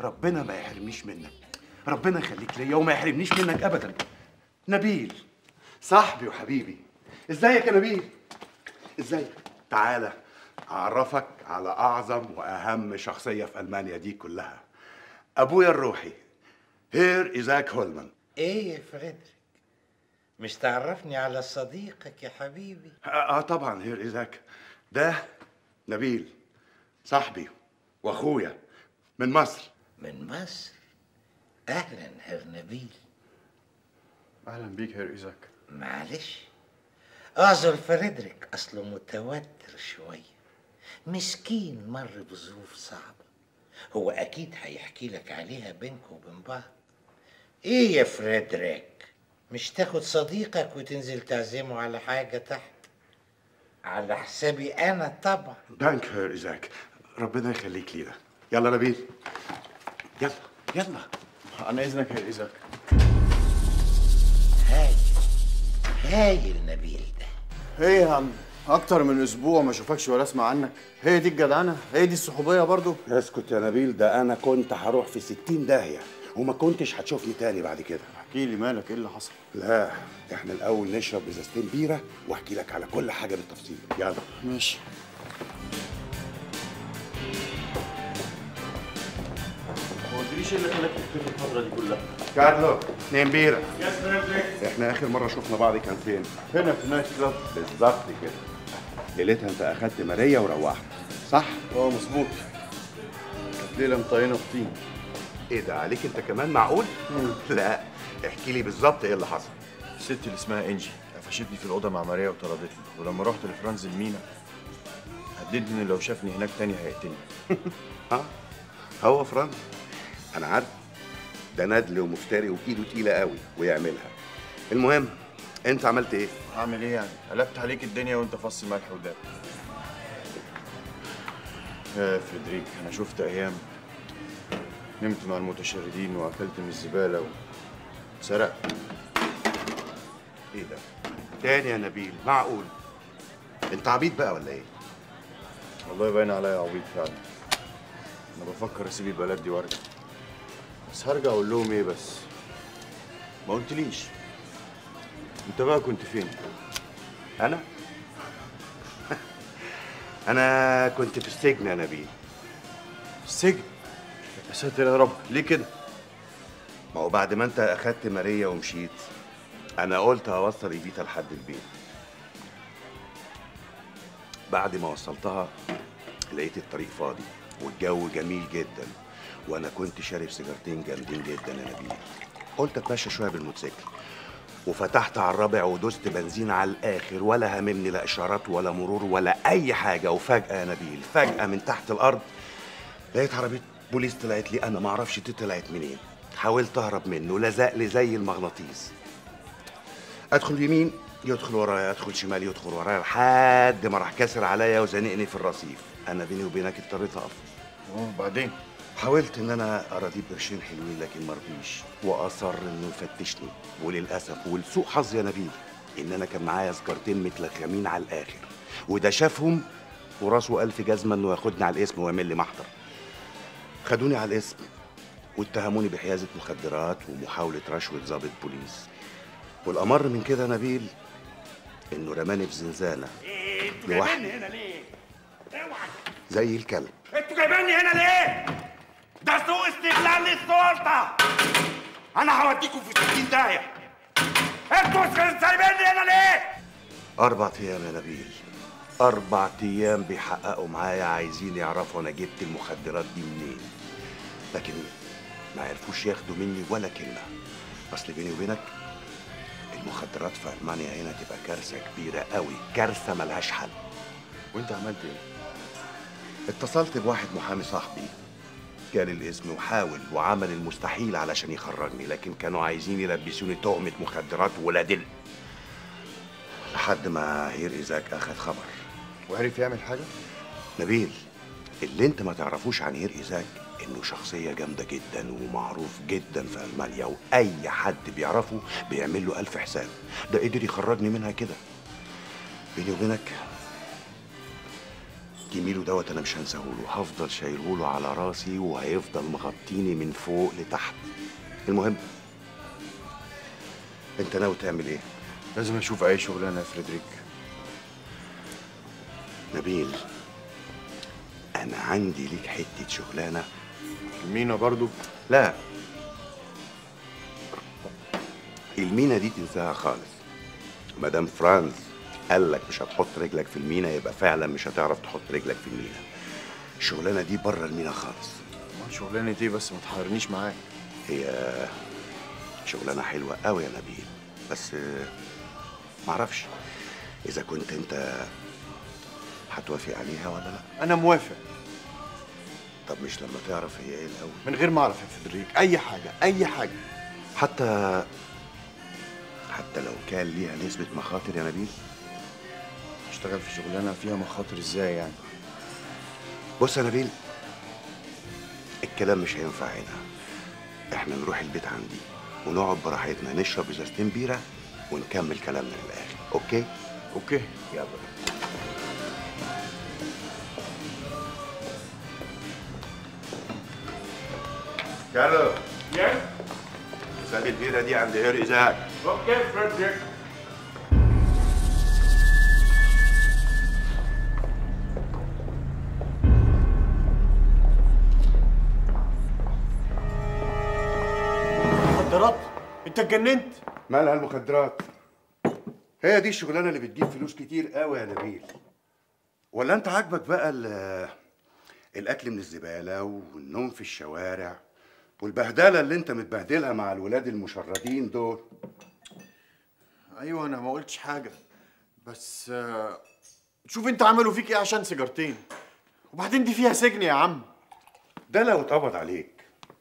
ربنا ما يحرمنيش منك ربنا يخليك ليا وما يحرمنيش منك ابدا نبيل صاحبي وحبيبي ازيك يا نبيل ازيك تعالى اعرفك على اعظم واهم شخصيه في المانيا دي كلها ابويا الروحي هير ايزاك هولمان ايه يا فريدريك مش تعرفني على صديقك يا حبيبي اه آه طبعا هير ايزاك ده نبيل صاحبي واخويا من مصر من مصر اهلا هير نبيل اهلا بيك هير ايزاك معلش اعذر فريدريك اصله متوتر شويه مسكين مر بظروف صعبه هو اكيد هيحكي لك عليها بينكم وبين بعض ايه يا فريدريك مش تاخد صديقك وتنزل تعزمه على حاجه تحت على حسابي انا طبعا دانك هير ايزاك ربنا يخليك لينا يلا نبيل يلا يلا عن اذنك هير ايزاك هايل هايل نبيل ده ايه يا عم اكتر من اسبوع ما اشوفكش ولا اسمع عنك هي دي الجدعنه هي دي الصحوبيه برضو اسكت يا نبيل ده انا كنت هروح في ستين داهيه وما كنتش هتشوفني تاني بعد كده احكي لي مالك ايه اللي حصل لا احنا الاول نشرب ازازتين بيره واحكي لك على كل حاجه بالتفصيل يلا ماشي ما قلتليش ايه اللي خلاك تختفي الفتره دي كلها كارلو اتنين بيره احنا اخر مره شفنا بعض كان فين هنا في النايت كلاب بالظبط كده ليلتها انت اخدت ماريا وروحت صح اه مظبوط كانت ليله مطينه بطين ايه ده عليك انت كمان معقول لا احكي لي بالظبط ايه اللي حصل الست اللي اسمها انجي قفشتني في الاوضه مع ماريا وطردتني ولما رحت لفرانز المينا هددني ان لو شافني هناك تاني هيقتلني اه هو فرانز انا عارف ده ندل ومفتري وايده تقيله قوي ويعملها المهم انت عملت ايه هعمل ايه يعني قلبت عليك الدنيا وانت فص ملح وداب يا فريدريك انا شفت ايام نمت مع المتشردين واكلت من الزباله وسرقت ايه ده تاني يا نبيل معقول انت عبيط بقى ولا ايه والله باين عليا عبيط فعلا انا بفكر اسيب البلد دي وارجع بس هرجع اقول لهم ايه بس ما قلتليش انت بقى كنت فين انا انا كنت في السجن يا نبيل في السجن يا ساتر يا رب ليه كده ما هو بعد ما انت اخدت ماريا ومشيت انا قلت هوصل ايفيتا لحد البيت بعد ما وصلتها لقيت الطريق فاضي والجو جميل جدا وانا كنت شارب سيجارتين جامدين جدا يا نبيل قلت اتمشى شويه بالموتوسيكل وفتحت على الرابع ودوست بنزين على الاخر ولا هممني لا اشارات ولا مرور ولا اي حاجه وفجاه يا نبيل فجاه من تحت الارض لقيت عربيه بوليس طلعت لي انا ما اعرفش دي طلعت منين حاولت اهرب منه لزق لي زي المغناطيس ادخل يمين يدخل ورايا ادخل شمال يدخل ورايا لحد ما راح كاسر عليا وزنقني في الرصيف انا بيني وبينك اضطريت اقف اه بعدين حاولت ان انا اراضيه بقرشين حلوين لكن مرضيش واصر انه يفتشني وللاسف ولسوء حظي يا نبيل ان انا كان معايا سكرتين متلخمين على الاخر وده شافهم وراسه الف جزمه انه ياخدني على الاسم ويعمل لي محضر خدوني على الاسم واتهموني بحيازه مخدرات ومحاوله رشوه ضابط بوليس والامر من كده يا نبيل انه رماني في زنزانه انتوا لوحدي. جايبيني هنا ليه؟ اوعى زي الكلب انتوا جايبيني هنا ليه؟ ده سوء استغلال للسلطة أنا هوديكم في 60 داهية انتوا سايبيني هنا ليه؟ أربع أيام يا نبيل أربع أيام بيحققوا معايا عايزين يعرفوا أنا جبت المخدرات دي منين لكن ما عرفوش ياخدوا مني ولا كلمة أصل بيني وبينك المخدرات في ألمانيا هنا تبقى كارثة كبيرة قوي كارثة ملهاش حل وانت عملت ايه اتصلت بواحد محامي صاحبي جالي الاسم وحاول وعمل المستحيل علشان يخرجني لكن كانوا عايزين يلبسوني تهمة مخدرات ولا دل لحد ما هير إيزاك أخد خبر وعرف يعمل حاجه نبيل اللي انت ما تعرفوش عن هير إيزاك انه شخصية جامدة جدا ومعروف جدا في ألمانيا وأي حد بيعرفه بيعمل له ألف حساب ده قدر يخرجني منها كده بيني وبينك جميله دوت انا مش هنساهوله هفضل شايلهوله على راسي وهيفضل مغطيني من فوق لتحت المهم انت ناوي تعمل ايه لازم اشوف اي شغلانه يا فريدريك نبيل انا عندي ليك حته شغلانه المينا برضو لا المينا دي تنساها خالص مدام فرانز قال لك مش هتحط رجلك في المينا يبقى فعلا مش هتعرف تحط رجلك في المينا الشغلانه دي بره المينا خالص شغلانه ايه بس ما تحيرنيش معاك هي شغلانه حلوه قوي يا نبيل بس آه، معرفش اذا كنت انت هتوافق عليها ولا لا انا موافق طب مش لما تعرف هي ايه الاول من غير ما اعرف يا فريدريك اي حاجه اي حاجه حتى حتى لو كان ليها نسبة مخاطر يا نبيل اشتغل في شغلانه فيها مخاطر ازاي يعني بص يا نبيل الكلام مش هينفع هنا احنا نروح البيت عندي ونقعد براحتنا نشرب ازازتين بيرة ونكمل كلامنا للآخر اوكي؟ اوكي يلا كارلو Yes? خلي البيرة دي عند هير إيزاك Okay, Frederick. مخدرات انت اتجننت مالها المخدرات هي دي الشغلانه اللي بتجيب فلوس كتير قوي يا نبيل ولا انت عاجبك بقى ال- الاكل من الزباله والنوم في الشوارع والبهدله اللي انت متبهدلها مع الولاد المشردين دول ايوه انا ما قلتش حاجه بس آه، شوف انت عملوا فيك ايه عشان سيجارتين وبعدين دي فيها سجن يا عم ده لو اتقبض عليك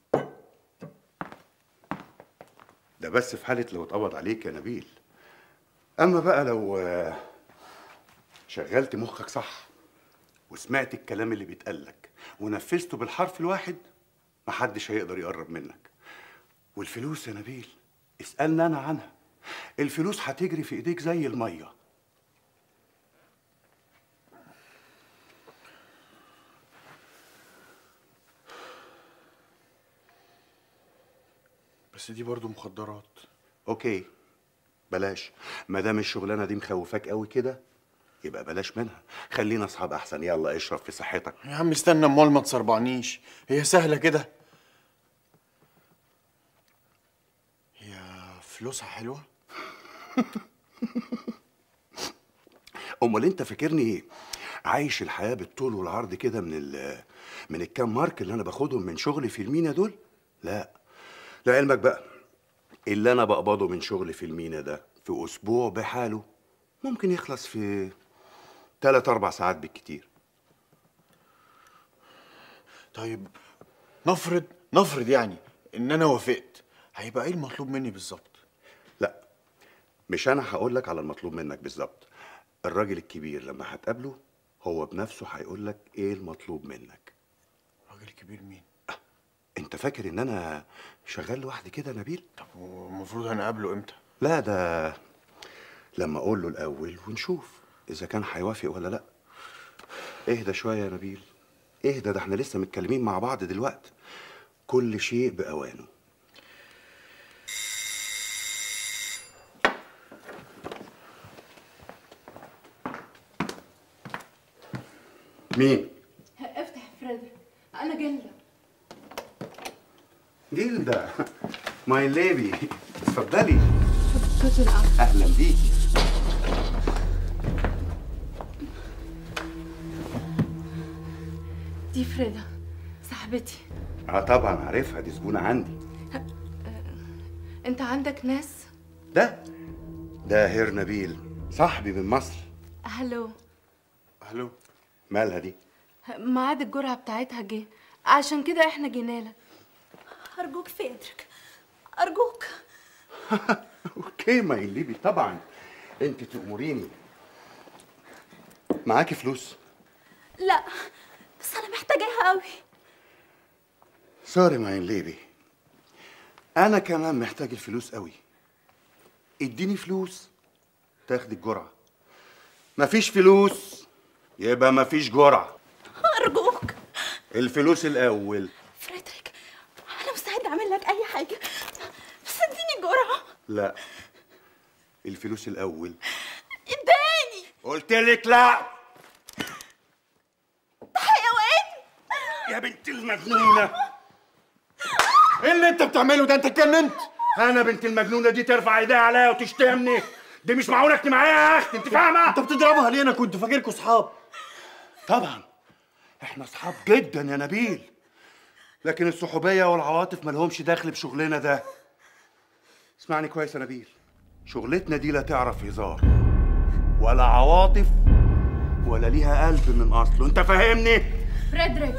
ده بس في حالة لو اتقبض عليك يا نبيل أما بقى لو آه، شغلت مخك صح وسمعت الكلام اللي بيتقالك ونفذته بالحرف الواحد محدش هيقدر يقرب منك والفلوس يا نبيل اسألني أنا عنها الفلوس هتجري في إيديك زي المية بس دي برضو مخدرات اوكي بلاش ما دام الشغلانه دي مخوفاك قوي كده يبقى بلاش منها خلينا اصحاب احسن يلا اشرب في صحتك يا عم استنى امال ما تصربعنيش هي سهله كده هي فلوسها حلوه امال انت فاكرني عايش الحياه بالطول والعرض كده من ال من الكام مارك اللي انا باخدهم من شغلي في المينا دول لا لعلمك بقى اللي انا بقبضه من شغلي في المينا ده في اسبوع بحاله ممكن يخلص في ثلاث اربع ساعات بالكتير طيب نفرض نفرض يعني ان انا وافقت هيبقى ايه المطلوب مني بالظبط لا مش انا هقول لك على المطلوب منك بالظبط الراجل الكبير لما هتقابله هو بنفسه هيقول لك ايه المطلوب منك راجل كبير مين انت فاكر ان انا شغال لوحدي كده يا نبيل طب والمفروض هنقابله امتى لا ده لما اقول له الاول ونشوف اذا كان هيوافق ولا لا اهدى شويه يا نبيل اهدى ده احنا لسه متكلمين مع بعض دلوقتي كل شيء باوانه مين افتح يا فريدريك انا جلة جلدة ماي ليبي اتفضلي كنت العب اهلا بيكي دي فريدة صاحبتي اه طبعا عارفها دي زبونه عندي انت عندك ناس ده ده هير نبيل صاحبي من مصر هلو الو مالها دي ميعاد الجرعة بتاعتها جه عشان كده احنا جينالك أرجوك فيدرك أرجوك اوكي ماي ليبي طبعا انت تأمريني معاكي فلوس لا بس أنا محتاجاها قوي سوري ماي ليبي انا كمان محتاج الفلوس قوي اديني فلوس تاخدي الجرعه مفيش فلوس يبقى مفيش جرعه الفلوس الاول فريدريك انا مستعده اعمل لك اي حاجه بس اديني الجرعه لا الفلوس الاول اداني قلت لك لا ده حيوان يا بنت المجنونه ايه اللي انت بتعمله ده انت اتجننت انا بنت المجنونه دي ترفع ايديها عليا وتشتمني دي مش معقوله انت معايا يا اختي انت فاهمه انت بتضربها ليه انا كنت فاكركوا صحاب طبعا احنا اصحاب جدا يا نبيل لكن الصحوبيه والعواطف مالهمش دخل بشغلنا ده اسمعني كويس يا نبيل شغلتنا دي لا تعرف هزار ولا عواطف ولا ليها قلب من اصله انت فاهمني فريدريك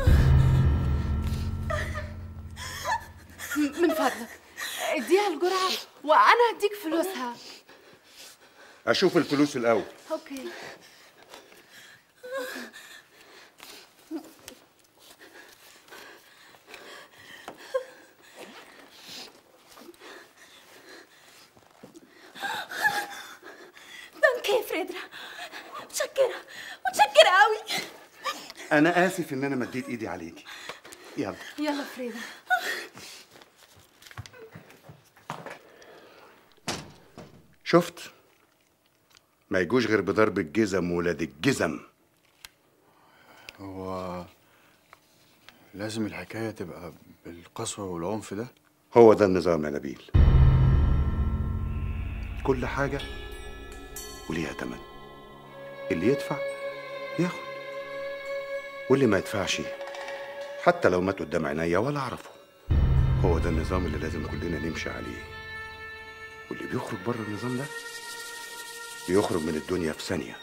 م- من فضلك اديها الجرعة وأنا هديك فلوسها اشوف الفلوس الاول أوكي دانك يا فريدرا متشكره متشكره قوي انا اسف ان انا مديت ايدي عليكي يلا يلا فريدة شفت ما يجوش غير بضرب الجزم ولاد الجزم هو لازم الحكايه تبقى بالقسوه والعنف ده هو ده النظام يا نبيل كل حاجة وليها تمن اللي يدفع ياخد واللي ما يدفعش حتى لو مات قدام عينيا ولا اعرفه هو ده النظام اللي لازم كلنا نمشي عليه واللي بيخرج بره النظام ده بيخرج من الدنيا في ثانية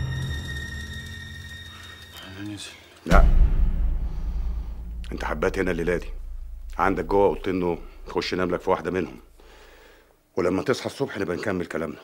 انا نزل لا انت حبات هنا الليلة دي عندك جوه اوضتين نوم تخش نام لك في واحدة منهم ولما تصحى الصبح نبقى نكمل كلامنا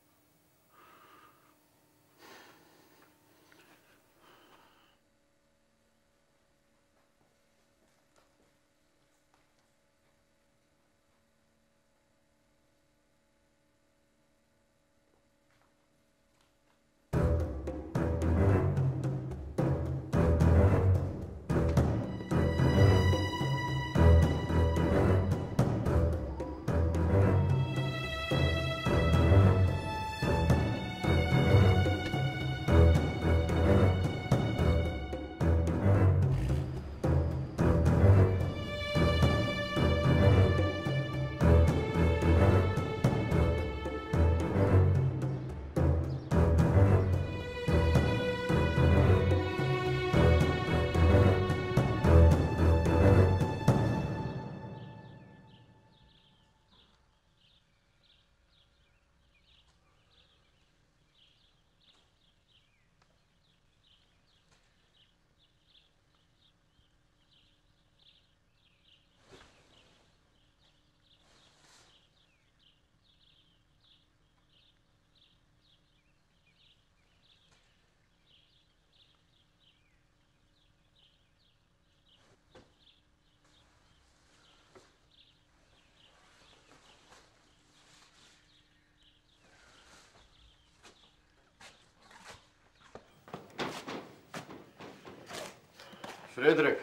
فريدريك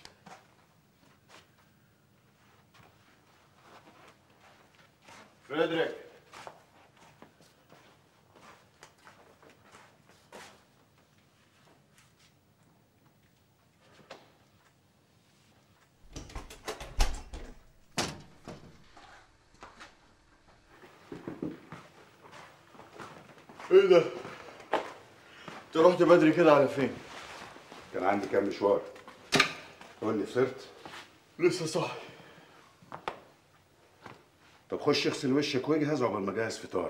فريدريك ايه ده؟ انت رحت بدري كده على فين؟ كان عندي كام مشوار قول لي فطرت لسه صاحي طب خش اغسل وشك واجهز عقبال ما اجهز فطار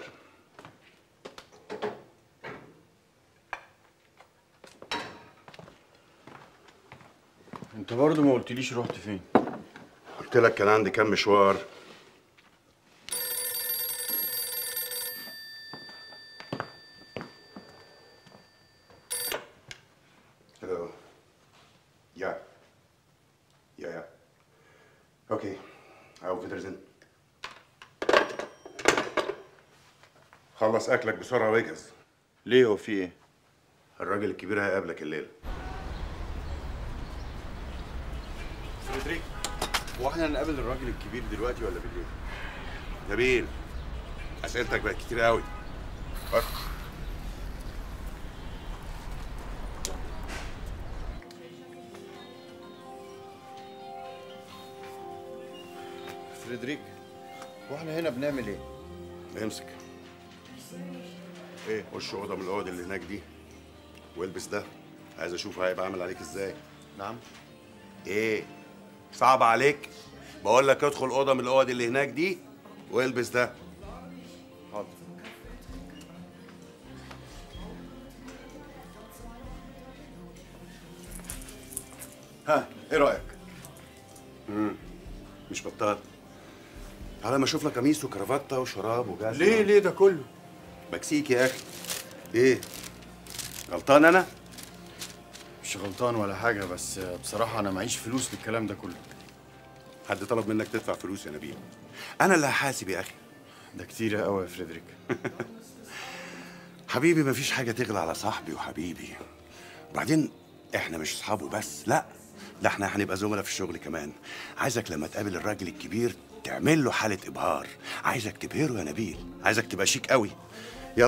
انت برضه ما قلتليش رحت فين قلت لك كان عندي كام مشوار Hello. Ja. Ja, ja. Oké. Auf Wiedersehen. خلص اكلك بسرعه واجهز ليه هو في ايه الراجل الكبير هيقابلك الليله فريدريك هو احنا هنقابل الراجل الكبير دلوقتي ولا بالليل؟ نبيل اسئلتك بقت كتير قوي فريدريك هو احنا هنا بنعمل ايه؟ امسك ايه خش اوضه من الاوض اللي هناك دي والبس ده عايز اشوف هيبقى عامل عليك ازاي نعم ايه صعب عليك بقول لك ادخل اوضه من الاوض اللي هناك دي والبس ده حاضر ها ايه رايك؟ مش بطال تعالى ما اشوف لك قميص وكرافته وشراب وجزمه ليه ليه ده كله؟ مكسيك يا اخي ايه غلطان انا مش غلطان ولا حاجه بس بصراحه انا معيش فلوس للكلام ده كله حد طلب منك تدفع فلوس يا نبيل انا اللي هحاسب يا اخي ده كتير قوي يا فريدريك حبيبي مفيش حاجه تغلى على صاحبي وحبيبي وبعدين احنا مش اصحابه بس لا ده احنا هنبقى زملاء في الشغل كمان عايزك لما تقابل الراجل الكبير تعمل له حاله ابهار عايزك تبهره يا نبيل عايزك تبقى شيك قوي يلا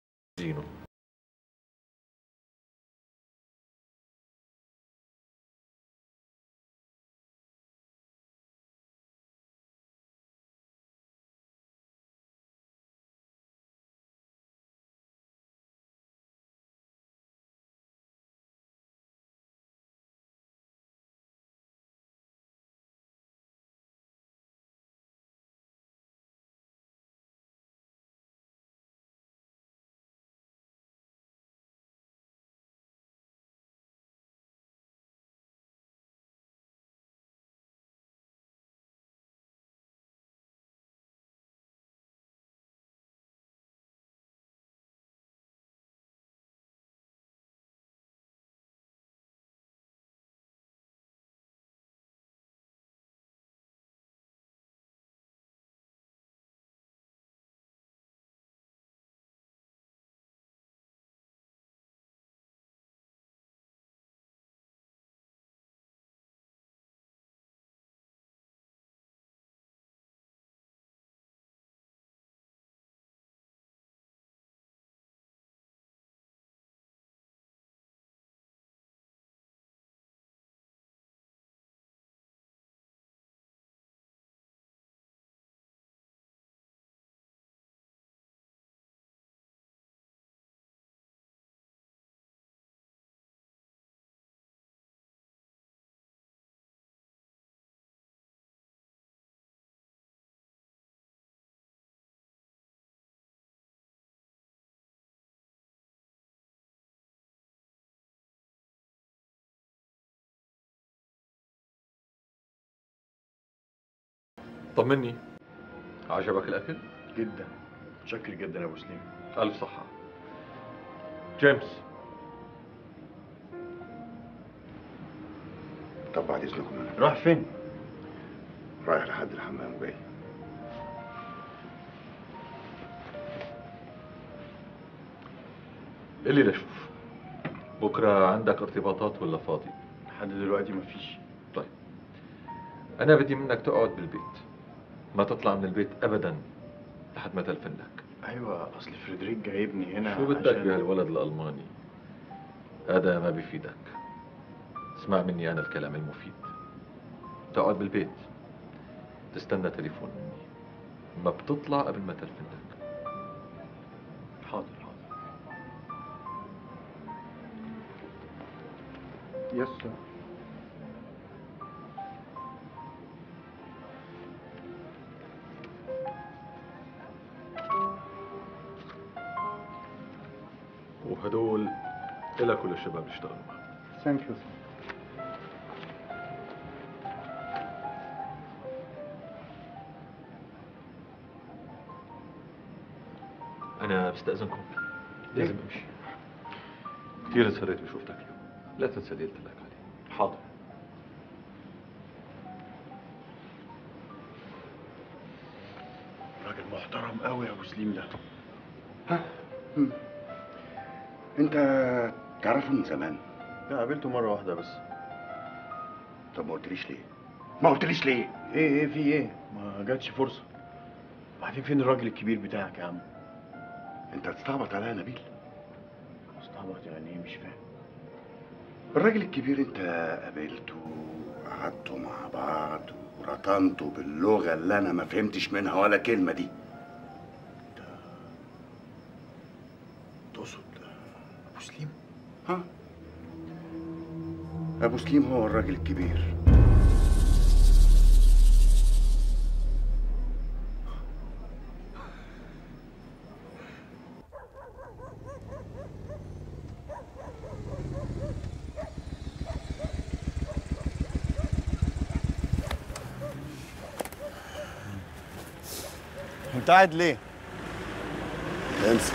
Gino. طمني عجبك الاكل جدا متشكر جدا يا ابو سليم الف صحه جيمس طب بعد اذنكم انا راح فين رايح لحد الحمام وجاي اللي لشوف بكره عندك ارتباطات ولا فاضي لحد دلوقتي مفيش طيب انا بدي منك تقعد بالبيت ما تطلع من البيت ابدا لحد ما تلفن لك ايوه اصل فريدريك جايبني هنا شو بدك عشان- بهالولد الالماني هذا ما بيفيدك اسمع مني انا الكلام المفيد تقعد بالبيت تستنى تليفون مني ما بتطلع قبل ما تلفن لك حاضر حاضر يس سر وهدول إلك وللشباب اللي اشتغلوا معك ثانك يو أنا بستأذنكم لازم أمشي كثير انسريت بشوفتك اليوم لا تنسى اللي قلت لك عليه حاضر راجل محترم قوي يا ابو سليم ده انت تعرفه من زمان لا قابلته مره واحده بس طب ما قلتليش ليه ما قلتليش ليه ايه ايه في ايه ما جاتش فرصه بعدين فين الراجل الكبير بتاعك يا عم انت هتستعبط عليا يا نبيل استعبط يعني ايه مش فاهم الراجل الكبير انت قابلته قعدتوا مع بعض ورطنتوا باللغه اللي انا ما فهمتش منها ولا كلمه دي تقصد ابو سليم ها ابو سليم هو الراجل الكبير انت قاعد ليه امسك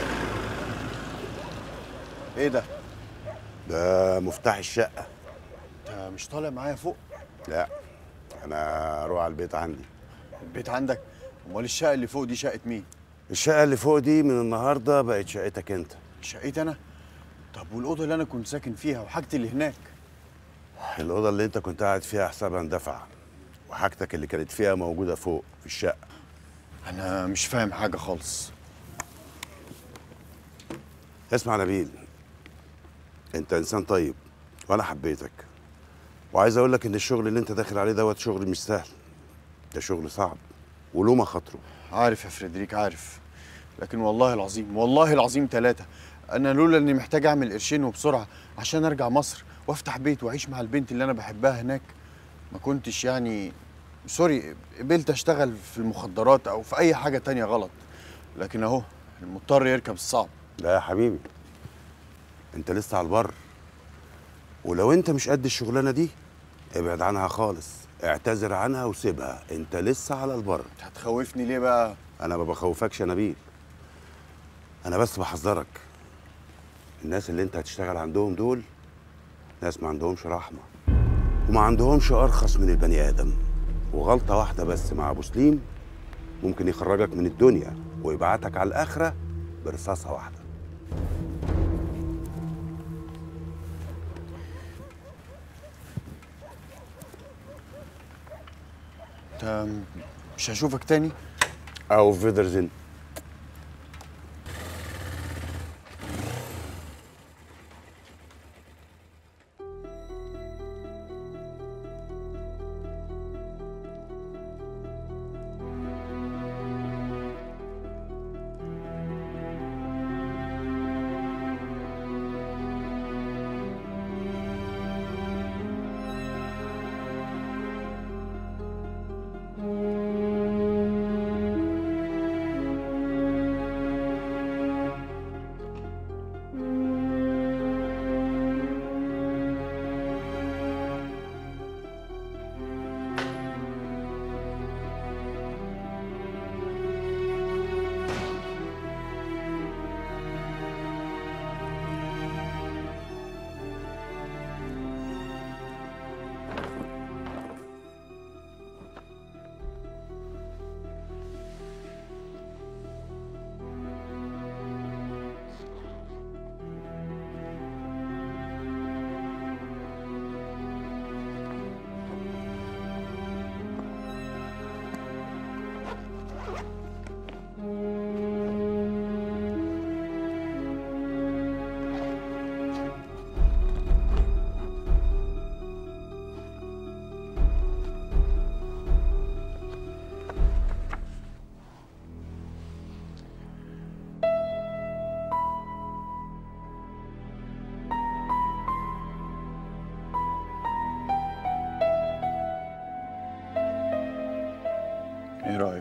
ايه ده ده مفتاح الشقه انت مش طالع معايا فوق لا انا اروح على البيت عندي البيت عندك امال الشقه اللي فوق دي شقه مين الشقه اللي فوق دي من النهارده بقت شقتك انت شقتي انا طب والاوضه اللي انا كنت ساكن فيها وحاجتي اللي هناك الاوضه اللي انت كنت قاعد فيها حسابها اندفع وحاجتك اللي كانت فيها موجوده فوق في الشقه انا مش فاهم حاجه خالص اسمع نبيل انت انسان طيب وانا حبيتك وعايز اقول لك ان الشغل اللي انت داخل عليه دوت شغل مش سهل ده شغل صعب وله مخاطره عارف يا فريدريك عارف لكن والله العظيم والله العظيم ثلاثة أنا لولا إني محتاج أعمل قرشين وبسرعة عشان أرجع مصر وأفتح بيت وأعيش مع البنت اللي أنا بحبها هناك ما كنتش يعني سوري قبلت أشتغل في المخدرات أو في أي حاجة تانية غلط لكن أهو المضطر يركب الصعب لا يا حبيبي انت لسه على البر ولو انت مش قد الشغلانه دي ابعد عنها خالص اعتذر عنها وسيبها انت لسه على البر هتخوفني ليه بقى انا ما بخوفكش يا نبيل انا بس بحذرك الناس اللي انت هتشتغل عندهم دول ناس ما عندهمش رحمه وما عندهمش ارخص من البني ادم وغلطه واحده بس مع ابو سليم ممكن يخرجك من الدنيا ويبعتك على الاخره برصاصه واحده أنت مش هشوفك تاني او فيدرزن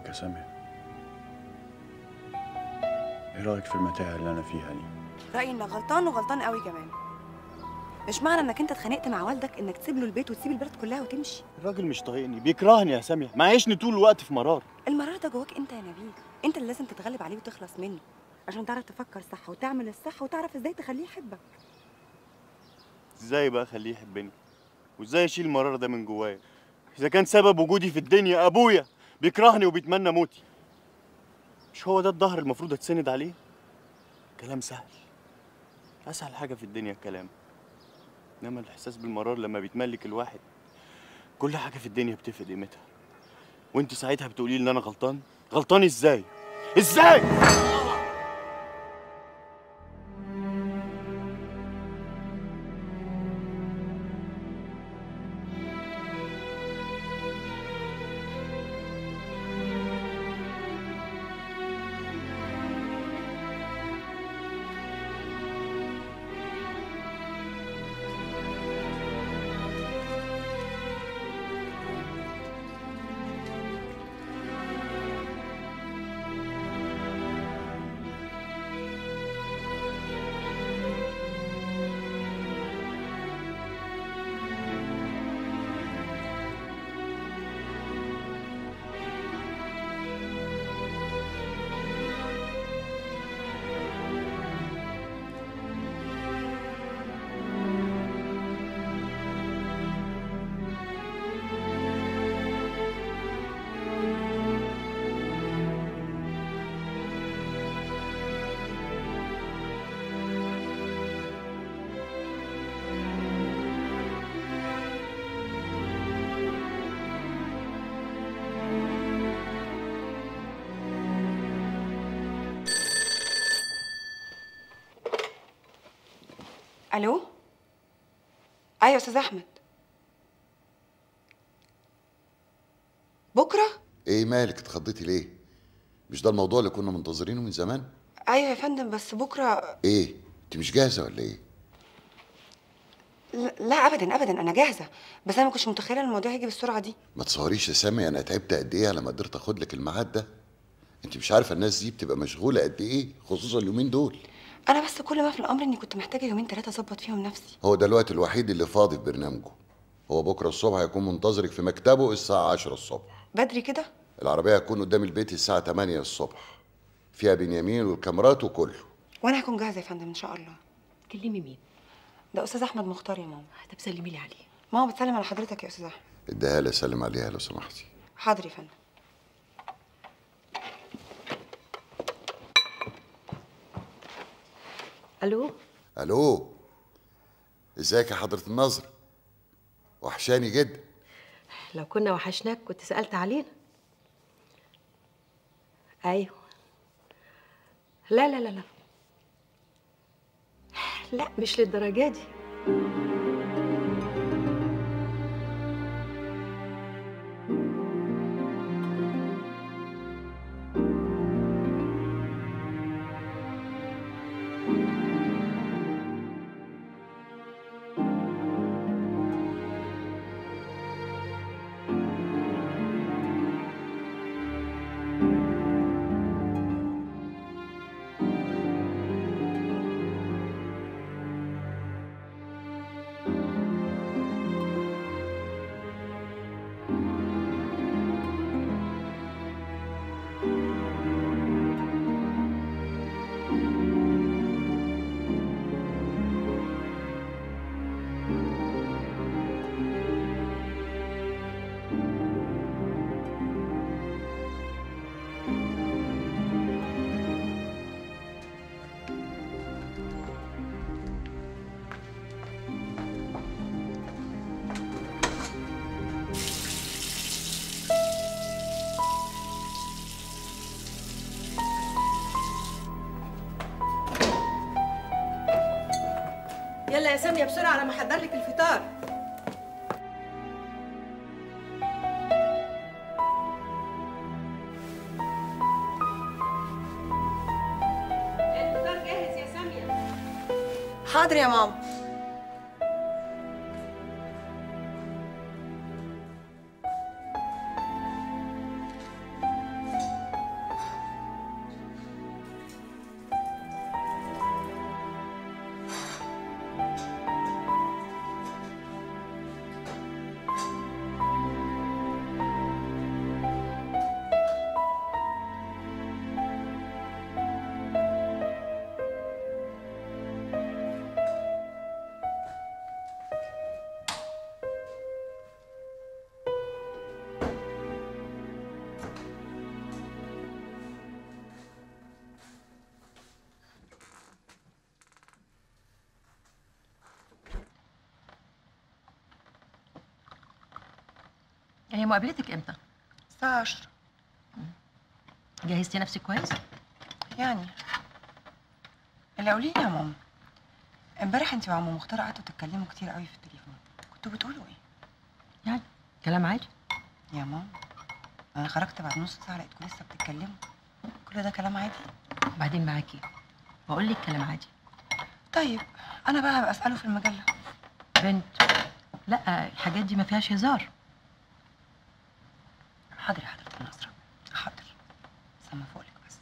رايك يا سامية ايه رايك في المتاهه اللي انا فيها دي رأيي انك غلطان وغلطان قوي كمان مش معنى انك انت اتخانقت مع والدك انك تسيب له البيت وتسيب البلد كلها وتمشي الراجل مش طايقني بيكرهني يا سامية معيشني طول الوقت في مرار المرار ده جواك انت يا نبيل انت اللي لازم تتغلب عليه وتخلص منه عشان تعرف تفكر صح وتعمل الصح وتعرف ازاي تخليه يحبك ازاي بقى اخليه يحبني وازاي اشيل المرار ده من جوايا اذا كان سبب وجودي في الدنيا ابويا بيكرهني وبيتمنى موتي مش هو ده الظهر المفروض اتسند عليه كلام سهل اسهل حاجه في الدنيا الكلام انما الاحساس بالمرار لما بيتملك الواحد كل حاجه في الدنيا بتفقد قيمتها وانت ساعتها بتقولي لي ان انا غلطان غلطان ازاي ازاي الو ايوه يا استاذ احمد بكره ايه مالك اتخضيتي ليه مش ده الموضوع اللي كنا منتظرينه من زمان ايوه يا فندم بس بكره ايه انت مش جاهزه ولا ايه لا لا ابدا ابدا انا جاهزه بس انا ما كنتش متخيله ان الموضوع هيجي بالسرعه دي ما تصوريش يا سامي انا تعبت قد ايه لما قدرت اخد لك الميعاد ده انت مش عارفه الناس دي بتبقى مشغوله قد ايه خصوصا اليومين دول انا بس كل ما في الامر اني كنت محتاجه يومين ثلاثه اظبط فيهم نفسي هو ده الوقت الوحيد اللي فاضي في برنامجه هو بكره الصبح هيكون منتظرك في مكتبه الساعه 10 الصبح بدري كده العربيه هتكون قدام البيت الساعه 8 الصبح فيها بنيامين والكاميرات وكله وانا هكون جاهزه يا فندم ان شاء الله كلمي مين ده استاذ احمد مختار يا ماما طب سلمي لي عليه ماما بتسلم على حضرتك يا استاذ احمد اديها لي سلم عليها لو سمحتي حاضر يا فندم الو الو ازيك يا حضره النظر وحشاني جدا لو كنا وحشناك كنت سالت علينا ايوه لا لا لا لا لا مش للدرجه دي يلا يا ساميه بسرعه انا محضر لك الفطار الفطار جاهز يا ساميه حاضر يا ماما هي مقابلتك امتى الساعة 10 جهزتي نفسك كويس يعني اللي قولي لي يا ماما امبارح انت وعم مختار قعدتوا تتكلموا كتير قوي في التليفون كنتوا بتقولوا ايه يعني كلام عادي يا ماما انا خرجت بعد نص ساعه لقيتكم لسه بتتكلموا كل ده كلام عادي بعدين معاكي بقول لك كلام عادي طيب انا بقى هبقى اساله في المجله بنت لا الحاجات دي ما فيهاش هزار حاضر يا حضره النصره حاضر سما فوقلك بس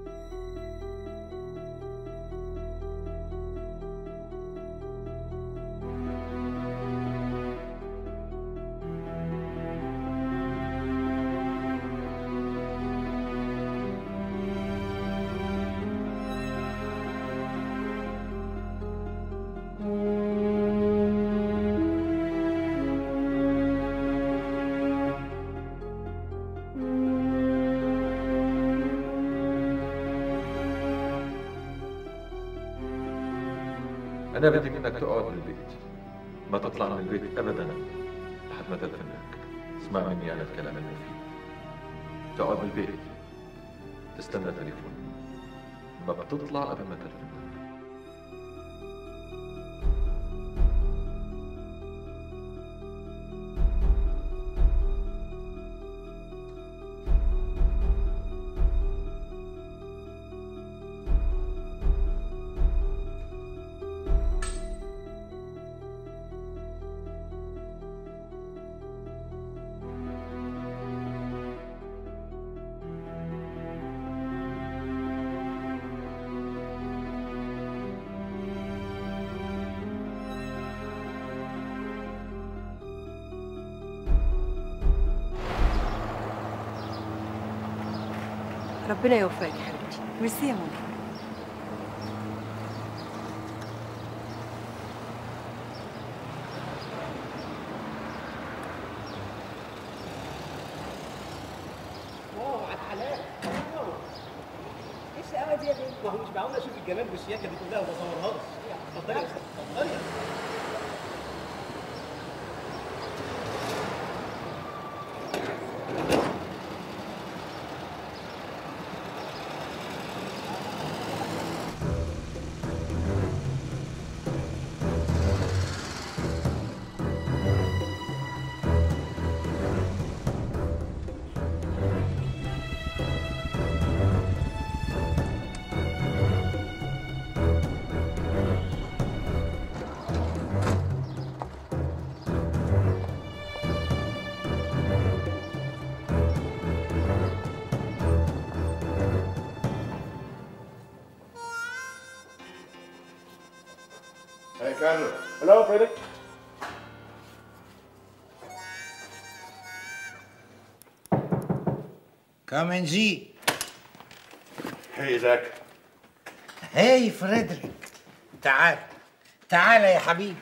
أنا بدي منك تقعد بالبيت ما تطلع من البيت أبدا لحد ما تلفنك اسمع مني أنا الكلام المفيد تقعد بالبيت تستنى تليفون ما بتطلع قبل ما تلفنك ربنا يوفقك يا حبيبتي ميرسي يا ماما واو على الحلال واو ايش القهوه دي يا بنت؟ ما هو مش معقول اشوف الجمال بالشياكه دي كلها وما اصورهاش اتفضلي يا أستاذ، اتفضلي Hey, Carlos. Hello, Frederick. Come and see. Hey, Zach. هاي فريدريك تعال تعال يا حبيبي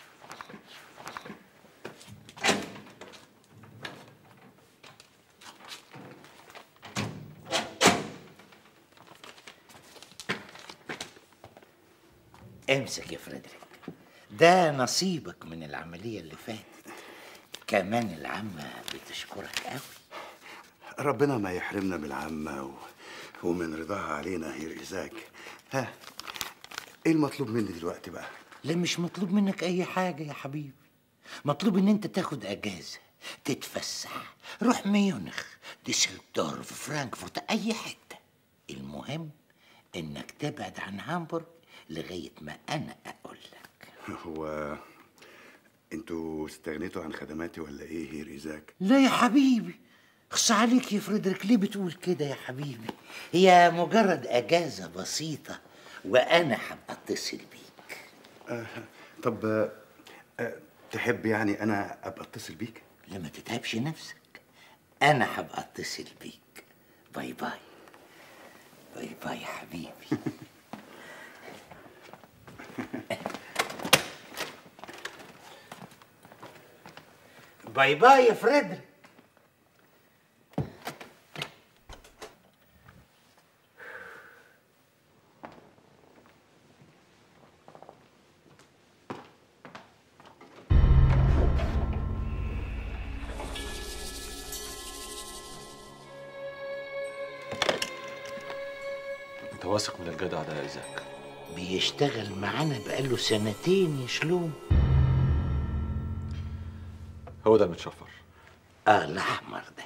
امسك يا فريدريك ده نصيبك من العملية اللي فاتت كمان العمة بتشكرك قوي ربنا ما يحرمنا من العمة و... ومن رضاها علينا هير إيزاك ها ايه المطلوب مني دلوقتي بقى لا مش مطلوب منك اي حاجة يا حبيبي مطلوب ان انت تاخد اجازة تتفسح روح ميونخ ديسلدورف فرانكفورت اي حتة المهم انك تبعد عن هامبورغ لغاية ما انا اقول لك هو انتوا استغنيتوا عن خدماتي ولا ايه هير إيزاك لا يا حبيبي خص عليك يا فريدريك ليه بتقول كده يا حبيبي هي مجرد اجازة بسيطة وانا هبقى اتصل بيك آه طب آه آه تحب يعني انا ابقى اتصل بيك لما تتعبش نفسك انا هبقى اتصل بيك باي باي باي باي يا حبيبي باي باي يا فريدريك واثق من الجدع ده يا ايزاك بيشتغل معانا بقاله سنتين يا شلوم هو ده المتشفر اه الاحمر ده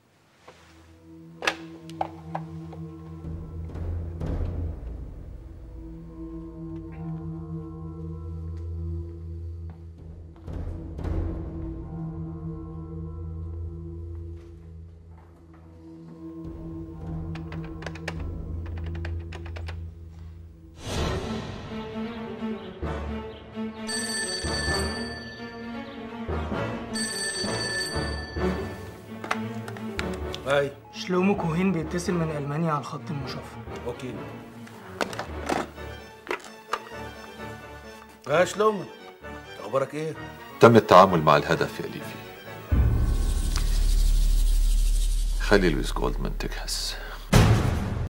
اي شلومو كوهين بيتصل من ألمانيا على الخط المشفر اوكي ها شلومو اخبارك ايه تم التعامل مع الهدف يا ليفي خلي لويس جولدمان تجهز